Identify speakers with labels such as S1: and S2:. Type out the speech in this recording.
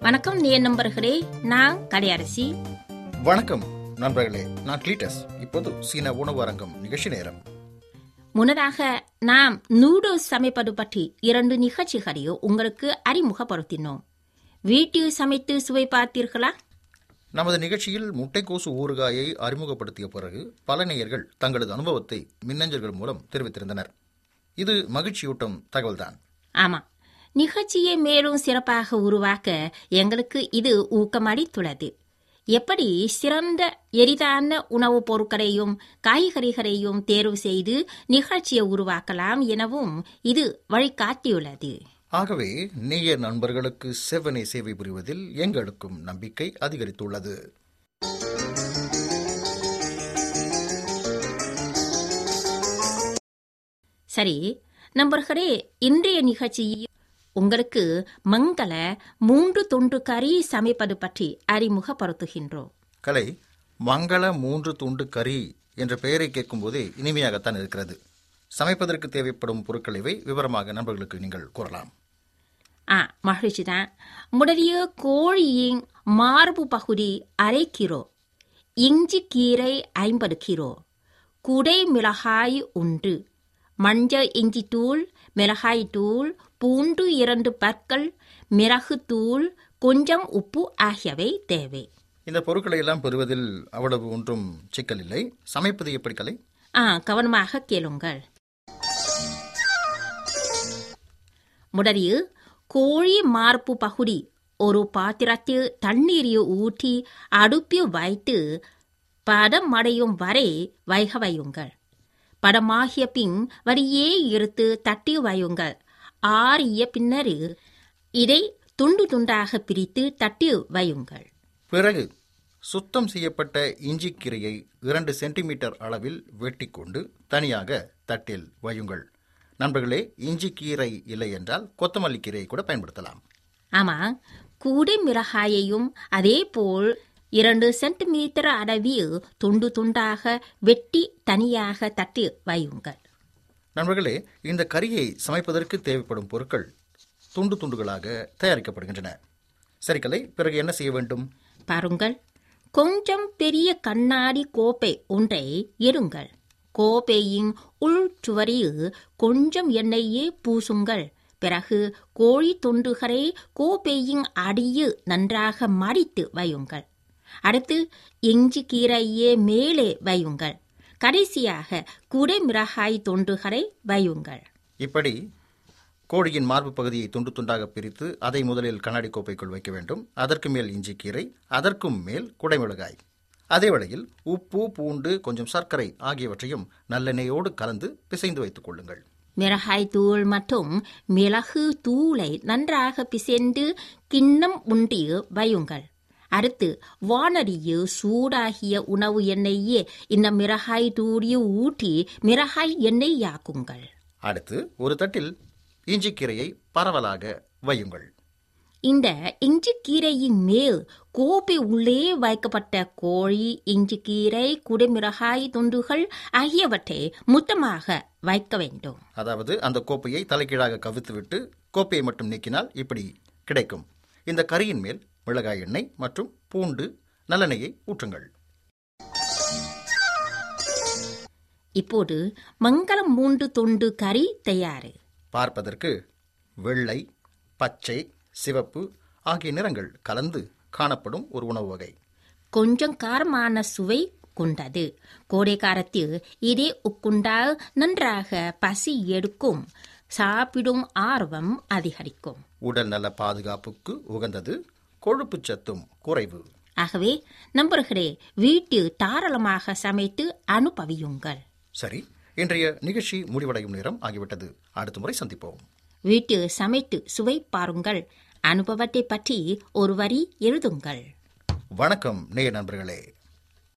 S1: வணக்கம் நேர் நண்பர்களே நான் கடையரசி
S2: வணக்கம் நண்பர்களே நான் கிளீட்டஸ் இப்போது சீன உணவு அரங்கம் நிகழ்ச்சி நேரம்
S1: முன்னதாக நாம் நூடுல்ஸ் சமைப்பது பற்றி இரண்டு நிகழ்ச்சிகளையோ உங்களுக்கு அறிமுகப்படுத்தினோம் வீட்டில் சமைத்து சுவை பார்த்தீர்களா
S2: நமது நிகழ்ச்சியில் முட்டைக்கோசு ஊறுகாயை அறிமுகப்படுத்திய பிறகு பல நேயர்கள் தங்களது அனுபவத்தை மின்னஞ்சல்கள் மூலம் தெரிவித்திருந்தனர் இது மகிழ்ச்சியூட்டும் தகவல்தான்
S1: ஆமா நிகழ்ச்சியை மேலும் சிறப்பாக உருவாக்க எங்களுக்கு இது ஊக்கமளித்துள்ளது எப்படி சிறந்த எளிதான உணவுப் பொருட்களையும் காய்கறிகளையும் தேர்வு செய்து நிகழ்ச்சியை உருவாக்கலாம் எனவும் இது வழிகாட்டியுள்ளது
S2: ஆகவே நேயர் நண்பர்களுக்கு செவ்வனை சேவை புரிவதில் எங்களுக்கும் நம்பிக்கை அதிகரித்துள்ளது
S1: சரி நண்பர்களே இன்றைய நிகழ்ச்சியில் உங்களுக்கு மங்கள மூன்று தொண்டு கறி சமைப்பது பற்றி அறிமுகப்படுத்துகின்றோம்
S2: கலை மங்கள மூன்று துண்டு கறி என்ற பெயரை கேட்கும்போதே இனிமையாகத்தான் இருக்கிறது சமைப்பதற்கு தேவைப்படும் பொருட்கள் இவை விவரமாக நண்பர்களுக்கு நீங்கள் கூறலாம்
S1: ஆ மகிழ்ச்சி தான் முதலிய கோழியின் மார்பு பகுதி அரை கிலோ இஞ்சி கீரை ஐம்பது கிலோ குடை மிளகாய் ஒன்று மஞ்சள் இஞ்சி தூள் மிளகாய் தூள் பூண்டு இரண்டு பற்கள் மிளகு தூள் கொஞ்சம் உப்பு ஆகியவை தேவை
S2: இந்த பொருட்களை எல்லாம் பெறுவதில் அவ்வளவு ஒன்றும் சிக்கல் இல்லை சமைப்பது எப்படி கலை
S1: ஆ கவனமாக கேளுங்கள் முதலில் கோழி மார்பு பகுதி ஒரு பாத்திரத்தில் தண்ணீரை ஊற்றி அடுப்பில் வைத்து பதம் அடையும் வரை வைக வையுங்கள் படமாகிய பின் வரியே எடுத்து தட்டி வையுங்கள் ஆறிய பின்னர் இதை துண்டு துண்டாக பிரித்து தட்டி வையுங்கள்
S2: பிறகு சுத்தம் செய்யப்பட்ட இஞ்சி கீரையை இரண்டு சென்டிமீட்டர் அளவில் வெட்டி கொண்டு தனியாக தட்டில் வையுங்கள் நண்பர்களே இஞ்சி கீரை இல்லை என்றால் கொத்தமல்லி கீரையை கூட பயன்படுத்தலாம்
S1: ஆமா கூடை மிளகாயையும் அதேபோல் இரண்டு சென்டிமீட்டர் அளவில் துண்டு துண்டாக வெட்டி தனியாக தட்டி வையுங்கள்
S2: நண்பர்களே இந்த கறியை சமைப்பதற்கு தேவைப்படும் பொருட்கள் துண்டு துண்டுகளாக தயாரிக்கப்படுகின்றன சரி கலை பிறகு என்ன செய்ய வேண்டும்
S1: பாருங்கள் கொஞ்சம் பெரிய கண்ணாடி கோப்பை ஒன்றை எடுங்கள் கோப்பையின் உள் சுவரில் கொஞ்சம் எண்ணெயை பூசுங்கள் பிறகு கோழி துண்டுகளை கோப்பையின் அடியில் நன்றாக மடித்து வையுங்கள் அடுத்து இஞ்சி கீரையே மேலே வையுங்கள் கடைசியாக குடை மிளகாய் துண்டுகளை வையுங்கள்
S2: இப்படி கோழியின் மார்பு பகுதியை துண்டு துண்டாக பிரித்து அதை முதலில் கண்ணாடி கோப்பைக்குள் வைக்க வேண்டும் அதற்கு மேல் இஞ்சி கீரை அதற்கும் மேல் குடைமிளகாய் அதே வேளையில் உப்பு பூண்டு கொஞ்சம் சர்க்கரை ஆகியவற்றையும் நல்லெண்ணெயோடு கலந்து பிசைந்து வைத்துக் கொள்ளுங்கள்
S1: மிளகாய் தூள் மற்றும் மிளகு தூளை நன்றாக பிசைந்து கிண்ணம் உண்டில் வையுங்கள் அடுத்து வானடியில் சூடாகிய உணவு எண்ணெயே இந்த மிளகாய் தூளியை ஊற்றி மிளகாய் எண்ணெயாக்குங்கள்
S2: அடுத்து ஒரு தட்டில் இஞ்சி கீரையை பரவலாக வையுங்கள்
S1: இந்த இஞ்சி கீரையின் மேல் கோப்பை உள்ளே வைக்கப்பட்ட கோழி இஞ்சி கீரை குடைமிளகாய் துண்டுகள் ஆகியவற்றை மொத்தமாக வைக்க வேண்டும்
S2: அதாவது அந்த கோப்பையை தலைகீழாக கவித்துவிட்டு கோப்பையை மட்டும் நீக்கினால் இப்படி கிடைக்கும் இந்த கறியின் மேல் மிளகாய் எண்ணெய் மற்றும் பூண்டு நல்லெண்ணெயை ஊற்றுங்கள்
S1: இப்போது மங்களம் மூன்று தொண்டு கறி தயாரு
S2: பார்ப்பதற்கு வெள்ளை பச்சை சிவப்பு ஆகிய நிறங்கள் கலந்து காணப்படும் ஒரு உணவு வகை
S1: கொஞ்சம் காரமான சுவை கொண்டது கோடை காலத்தில் இதே உட்கொண்டால் நன்றாக பசி எடுக்கும் சாப்பிடும் ஆர்வம் அதிகரிக்கும்
S2: உடல் நல பாதுகாப்புக்கு உகந்தது கொழுப்பு சத்தும் குறைவு
S1: ஆகவே நண்பர்களே வீட்டில் தாராளமாக சமைத்து அனுபவியுங்கள்
S2: சரி இன்றைய நிகழ்ச்சி முடிவடையும் நேரம் ஆகிவிட்டது அடுத்த முறை சந்திப்போம்
S1: வீட்டில் சமைத்து சுவை பாருங்கள் அனுபவத்தை பற்றி ஒரு வரி எழுதுங்கள்
S2: வணக்கம் நேய நண்பர்களே